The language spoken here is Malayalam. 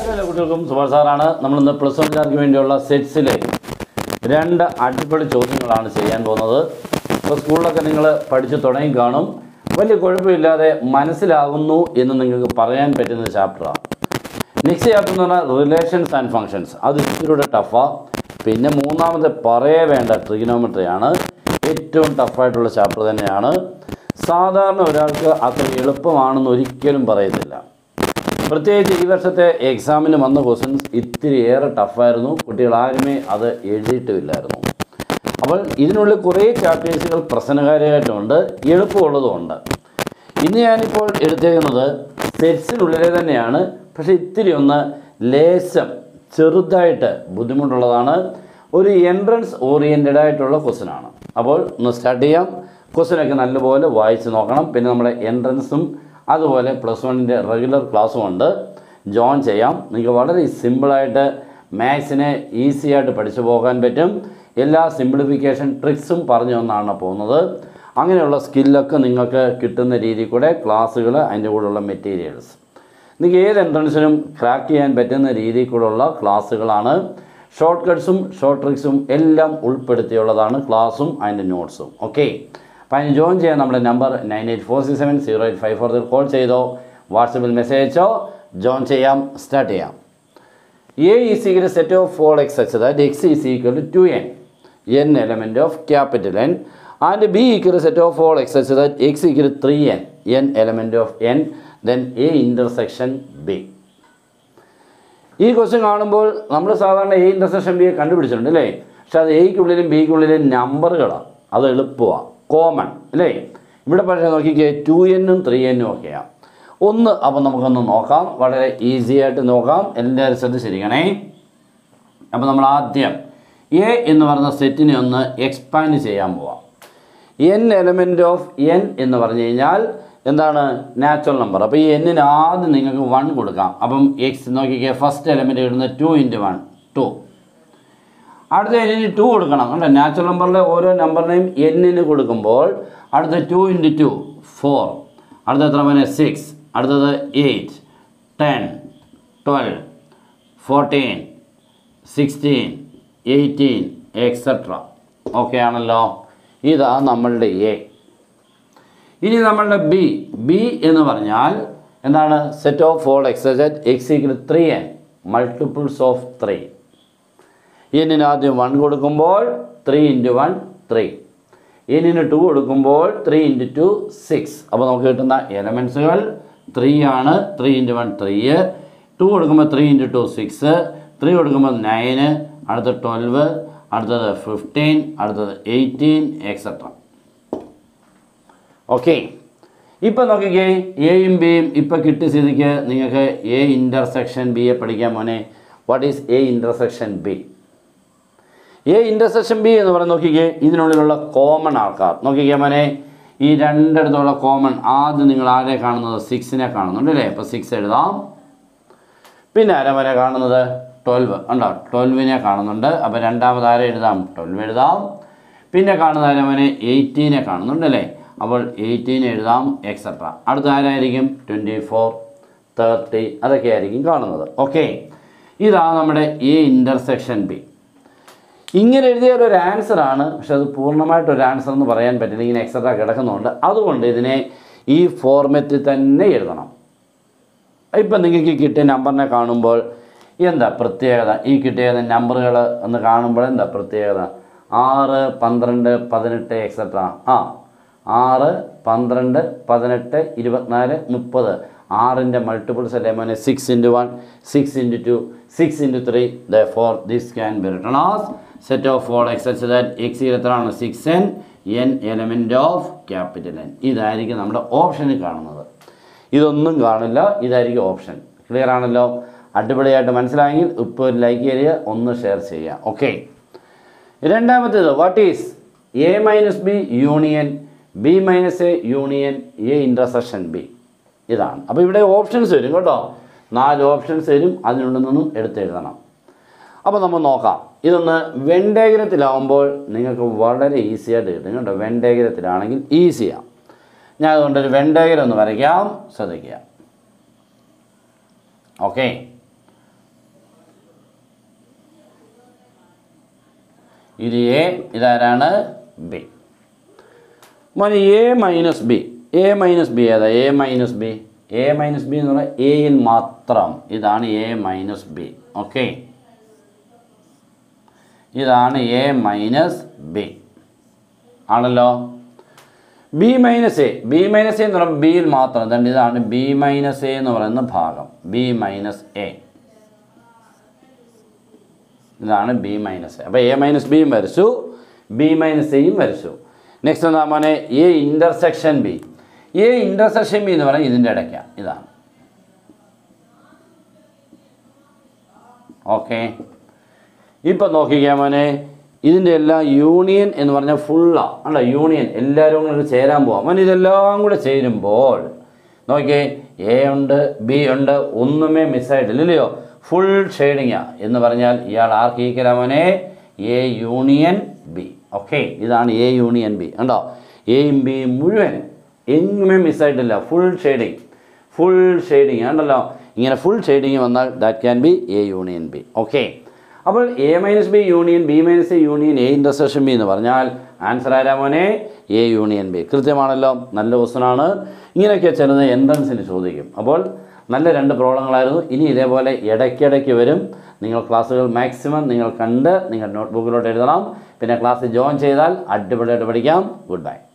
എല്ലാ കുട്ടികൾക്കും സുഭാഷ് സാറാണ് നമ്മളിന്ന് പ്ലസ് വൺകാർക്ക് വേണ്ടിയുള്ള സെറ്റ്സിലെ രണ്ട് അടിപൊളി ചോദ്യങ്ങളാണ് ചെയ്യാൻ പോകുന്നത് ഇപ്പോൾ സ്കൂളിലൊക്കെ നിങ്ങൾ പഠിച്ചു തുടങ്ങി കാണും വലിയ കുഴപ്പമില്ലാതെ മനസ്സിലാകുന്നു എന്ന് നിങ്ങൾക്ക് പറയാൻ പറ്റുന്ന ചാപ്റ്ററാണ് നെക്സ്റ്റ് ചാപ്റ്റർ എന്ന് പറഞ്ഞാൽ റിലേഷൻസ് ആൻഡ് ഫങ്ഷൻസ് അത് ഇച്ചിരിയുടെ ടഫാണ് പിന്നെ മൂന്നാമത്തെ പറയേ വേണ്ട ട്രിഗനോമെട്രിയാണ് ഏറ്റവും ടഫായിട്ടുള്ള ചാപ്റ്റർ തന്നെയാണ് സാധാരണ ഒരാൾക്ക് അത്ര എളുപ്പമാണെന്ന് ഒരിക്കലും പറയത്തില്ല പ്രത്യേകിച്ച് ഈ വർഷത്തെ എക്സാമിന് വന്ന ക്വസ്റ്റ്യൻസ് ഇത്തിരി ഏറെ ടഫായിരുന്നു കുട്ടികൾ ആരുമേ അത് എഴുതിയിട്ടുമില്ലായിരുന്നു അപ്പോൾ ഇതിനുള്ളിൽ കുറേ ചാപ്റ്റേഴ്സുകൾ പ്രശ്നകാരിയായിട്ടുണ്ട് എളുപ്പമുള്ളതുമുണ്ട് ഇന്ന് ഞാനിപ്പോൾ എടുത്തേക്കുന്നത് സെറ്റ്സിനുള്ളിലെ തന്നെയാണ് പക്ഷേ ഇത്തിരി ഒന്ന് ലേശം ചെറുതായിട്ട് ബുദ്ധിമുട്ടുള്ളതാണ് ഒരു എൻട്രൻസ് ഓറിയൻറ്റഡ് ആയിട്ടുള്ള ക്വസ്റ്റ്യൻ ആണ് അപ്പോൾ ഒന്ന് സ്റ്റാർട്ട് ചെയ്യാം ക്വസ്റ്റ്യനൊക്കെ നല്ലപോലെ വായിച്ച് നോക്കണം പിന്നെ നമ്മുടെ എൻട്രൻസും അതുപോലെ പ്ലസ് വണ്ണിൻ്റെ റെഗുലർ ക്ലാസ്സും ഉണ്ട് ജോയിൻ ചെയ്യാം നിങ്ങൾക്ക് വളരെ സിമ്പിളായിട്ട് മാത്സിനെ ഈസി ആയിട്ട് പഠിച്ചു പോകാൻ പറ്റും എല്ലാ സിംപ്ലിഫിക്കേഷൻ ട്രിക്സും പറഞ്ഞു തന്നാണ് പോകുന്നത് അങ്ങനെയുള്ള സ്കില്ലൊക്കെ നിങ്ങൾക്ക് കിട്ടുന്ന രീതിയിൽ കൂടെ ക്ലാസ്സുകൾ അതിൻ്റെ കൂടെയുള്ള മെറ്റീരിയൽസ് നിങ്ങൾക്ക് ഏത് എൻട്രൻസിനും ക്രാക്ക് ചെയ്യാൻ പറ്റുന്ന രീതിയിൽ കൂടെയുള്ള ക്ലാസ്സുകളാണ് ഷോർട്ട് കട്ട്സും ഷോർട്ട് ട്രിക്സും എല്ലാം ഉൾപ്പെടുത്തിയുള്ളതാണ് ക്ലാസ്സും അതിൻ്റെ നോട്ട്സും ഓക്കെ അപ്പോൾ അതിന് ജോയിൻ ചെയ്യാൻ നമ്മുടെ number nine eight four six seven zero eight five ഫോറിൽ കോൾ ചെയ്തോ വാട്സപ്പിൽ മെസ്സേജ് അയച്ചോ ജോയിൻ ചെയ്യാം സ്റ്റാർട്ട് ചെയ്യാം A is equal set of all X such that X is equal to two N N element of capital N and B equal set of all X such that X equal three N N element of N then A intersection B ഈ ക്വസ്റ്റ്യൻ കാണുമ്പോൾ നമ്മൾ സാധാരണ എ ഇൻ്റർസെക്ഷൻ ബി കണ്ടുപിടിച്ചിട്ടുണ്ട് അല്ലേ പക്ഷെ അത് എയ്ക്കുള്ളിലും ബിക്കുള്ളിലും നമ്പറുകളാണ് അത് എളുപ്പമാണ് കോമൺ അല്ലേ ഇവിടെ പക്ഷേ നോക്കിക്കേ ടു എന്നും ത്രീ എന്നും ഒക്കെയാണ് ഒന്ന് അപ്പോൾ നമുക്കൊന്ന് നോക്കാം വളരെ ഈസി ആയിട്ട് നോക്കാം എല്ലാവരും ശ്രദ്ധിച്ചിരിക്കണേ അപ്പോൾ നമ്മൾ ആദ്യം എ എന്ന് പറയുന്ന സെറ്റിനെ ഒന്ന് എക്സ്പാൻഡ് ചെയ്യാൻ പോവാം എൻ എലമെൻറ്റ് ഓഫ് എൻ എന്ന് പറഞ്ഞു കഴിഞ്ഞാൽ എന്താണ് നാച്ചുറൽ നമ്പർ അപ്പോൾ ഈ എന്നിന് ആദ്യം നിങ്ങൾക്ക് വൺ കൊടുക്കാം അപ്പം എക്സ് നോക്കിക്കേ ഫസ്റ്റ് എലമെൻറ്റ് ഇടുന്നത് ടു ഇൻറ്റു വൺ ടു അടുത്ത എന്നിന് ടു കൊടുക്കണം കണ്ടോ നാച്ചുറൽ നമ്പറിലെ ഓരോ നമ്പറിനെയും എന്നിന് കൊടുക്കുമ്പോൾ അടുത്ത ടു ഇൻറ്റു ടു ഫോർ അടുത്ത എത്ര പിന്നെ സിക്സ് അടുത്തത് eight ten twelve fourteen sixteen eighteen etcetera okay ആണല്ലോ ഇതാ നമ്മളുടെ എ ഇനി നമ്മളുടെ ബി ബി എന്ന് പറഞ്ഞാൽ എന്താണ് set of all x such that X equal three N multiples of three എന്നിന് ആദ്യം വൺ കൊടുക്കുമ്പോൾ ത്രീ ഇൻറ്റു വൺ ത്രീ എന്നിന് ടു കൊടുക്കുമ്പോൾ ത്രീ ഇൻറ്റു ടു സിക്സ് അപ്പോൾ നമുക്ക് കിട്ടുന്ന എലമെൻസുകൾ ത്രീ ആണ് three into one three two കൊടുക്കുമ്പോൾ three into two six three കൊടുക്കുമ്പോൾ നയന് അടുത്ത ട്വൽവ് അടുത്തത് ഫിഫ്റ്റീൻ അടുത്തത് എയ്റ്റീൻ എക്സെട്ര ഓക്കെ ഇപ്പം നോക്കിക്കേ എയും ബിയും ഇപ്പം കിട്ടിയ സ്ഥിതിക്ക് നിങ്ങൾക്ക് എ ഇൻ്റർസെക്ഷൻ ബിയെ പഠിക്കാൻ മോനെ what is A intersection B A intersection B എന്ന് പറയുന്നത് നോക്കിക്കേ ഇതിനുള്ളിലുള്ള കോമൺ ആൾക്കാർ നോക്കിക്കേ മോനെ ഈ രണ്ടിടത്തുള്ള കോമൺ ആദ്യം നിങ്ങൾ ആരെ കാണുന്നത് സിക്സിനെ കാണുന്നുണ്ട് അല്ലേ അപ്പോൾ സിക്സ് എഴുതാം പിന്നെ ആരെ വരെ കാണുന്നത് ട്വൽവ് ഉണ്ടോ ട്വൽവിനെ കാണുന്നുണ്ട് അപ്പോൾ രണ്ടാമത് ആരെ എഴുതാം ട്വൽവ് എഴുതാം പിന്നെ കാണുന്ന ആരവനെ എയ്റ്റീനെ കാണുന്നുണ്ട് അല്ലേ അപ്പോൾ എയ്റ്റീൻ എഴുതാം എക്സെട്ര അടുത്ത ആരായിരിക്കും ട്വൻറ്റി ഫോർ തേർട്ടി അതൊക്കെ ആയിരിക്കും കാണുന്നത് ഓക്കെ ഇതാണ് നമ്മുടെ എ ഇൻ്റർസെക്ഷൻ ബി ഇങ്ങനെ എഴുതിയ ഒരു ആൻസർ ആണ് പക്ഷെ അത് പൂർണ്ണമായിട്ട് ഒരു ആൻസർ എന്ന് പറയാൻ പറ്റില്ല ഇങ്ങനെ എക്സെട്ര കിടക്കുന്നുണ്ട് അതുകൊണ്ട് ഇതിനെ ഈ ഫോർമാറ്റിൽ തന്നെ എഴുതണം ഇപ്പം നിങ്ങൾക്ക് ഈ കിട്ടിയ നമ്പറിനെ കാണുമ്പോൾ എന്താ പ്രത്യേകത ഈ കിട്ടിയ നമ്പറുകൾ ഒന്ന് കാണുമ്പോൾ എന്താ പ്രത്യേകത ആറ് പന്ത്രണ്ട് പതിനെട്ട് എക്സെട്ര ആ ആറ് പന്ത്രണ്ട് പതിനെട്ട് ഇരുപത്തിനാല് മുപ്പത് ആറിൻ്റെ മൾട്ടിപ്പിൾസ് അല്ലേ മോനെ six into one six into two six into three the for this can be written as set of for X such that X എത്രയാണ് six N N element of capital N ഇതായിരിക്കും നമ്മുടെ ഓപ്ഷനിൽ കാണുന്നത് ഇതൊന്നും കാണില്ല ഇതായിരിക്കും ഓപ്ഷൻ ക്ലിയർ ആണല്ലോ അടിപൊളിയായിട്ട് മനസ്സിലായെങ്കിൽ ഇപ്പോൾ ഒരു ലൈക്ക് ചെയ്യുക ഒന്ന് ഷെയർ ചെയ്യുക ഓക്കെ രണ്ടാമത്തേത് what is A minus B union B minus A union A intersection B ഇതാണ് അപ്പോൾ ഇവിടെ ഓപ്ഷൻസ് വരും കേട്ടോ നാല് ഓപ്ഷൻസ് വരും അതിനുള്ളിൽ നിന്നും എടുത്തെഴുതണം അപ്പോൾ നമ്മൾ നോക്കാം ഇതൊന്ന് വെണ്ടേഗ്രത്തിലാവുമ്പോൾ നിങ്ങൾക്ക് വളരെ ഈസി ആയിട്ട് കിട്ടും കേട്ടോ വെണ്ടേഗ്രത്തിലാണെങ്കിൽ ഈസിയാണ് ഞാൻ അതുകൊണ്ടൊരു വെണ്ടേഗ്രം ഒന്ന് വരയ്ക്കാം ശ്രദ്ധിക്കുക ഓക്കെ ഇത് എ ഇതാരാണ് ബി മോനെ A minus B A minus B ഏതാ A minus B A minus B എന്ന് പറഞ്ഞാൽ എയിൽ മാത്രം ഇതാണ് എ മൈനസ് ബി ഓക്കെ ഇതാണ് എ മൈനസ് ബി ആണല്ലോ B minus A B minus A എന്ന് പറയുമ്പോൾ ബിയിൽ മാത്രം അതുകൊണ്ട് ഇതാണ് ബി മൈനസ് എ എന്ന് പറയുന്ന ഭാഗം ബി മൈനസ് എ ഇതാണ് ബി മൈനസ് എ അപ്പോൾ എ മൈനസ് ബിയും വരച്ചു ബി മൈനസ് എയും വരച്ചു നെക്സ്റ്റ് എന്താ മോനെ A intersection B A intersection B എന്ന് പറഞ്ഞാൽ ഇതിൻ്റെ ഇടയ്ക്കാണ് ഇതാണ് ഓക്കെ ഇപ്പം നോക്കിക്കാൻ മോനെ ഇതിൻ്റെ എല്ലാം യൂണിയൻ എന്ന് പറഞ്ഞാൽ ഫുള്ളാണ് അല്ല യൂണിയൻ എല്ലാവരും കൂടെ ചേരാൻ പോവാം മോനെ ഇതെല്ലാം കൂടെ ചേരുമ്പോൾ നോക്കിയേ എ ഉണ്ട് ബി ഉണ്ട് ഒന്നുമേ മിസ്സായിട്ടില്ല ഇല്ലയോ ഫുൾ ഷെയ്ഡിങ്ങാ എന്ന് പറഞ്ഞാൽ ഇയാൾ ആർക്ക് ഈക്കലാ മോനെ എ യൂണിയൻ ബി ഓക്കെ ഇതാണ് എ യൂണിയൻ ബി കണ്ടോ എയും ബിയും മുഴുവൻ എങ്ങുമേ മിസ്സായിട്ടില്ല ഫുൾ ഷെയ്ഡിങ് ഫുൾ ഷെയ്ഡിങ് ഉണ്ടല്ലോ ഇങ്ങനെ ഫുൾ ഷെയ്ഡിങ് വന്നാൽ that can be A union B okay അപ്പോൾ A minus B union B minus A union A intersection B എന്ന് പറഞ്ഞാൽ ആൻസർ ആരാ മോനെ എ യൂണിയൻ ബി കൃത്യമാണല്ലോ നല്ല ക്വസ്റ്റനാണ് ഇങ്ങനെയൊക്കെ ചിലത് എൻട്രൻസിന് ചോദിക്കും അപ്പോൾ നല്ല രണ്ട് പ്രോബ്ലങ്ങളായിരുന്നു ഇനി ഇതേപോലെ ഇടയ്ക്കിടയ്ക്ക് വരും നിങ്ങൾ ക്ലാസ്സുകൾ മാക്സിമം നിങ്ങൾ കണ്ട് നിങ്ങൾ നോട്ട്ബുക്കിലോട്ട് എഴുതണം പിന്നെ ക്ലാസ് ജോയിൻ ചെയ്താൽ അടിപൊളിയായിട്ട് പഠിക്കാം ഗുഡ് ബൈ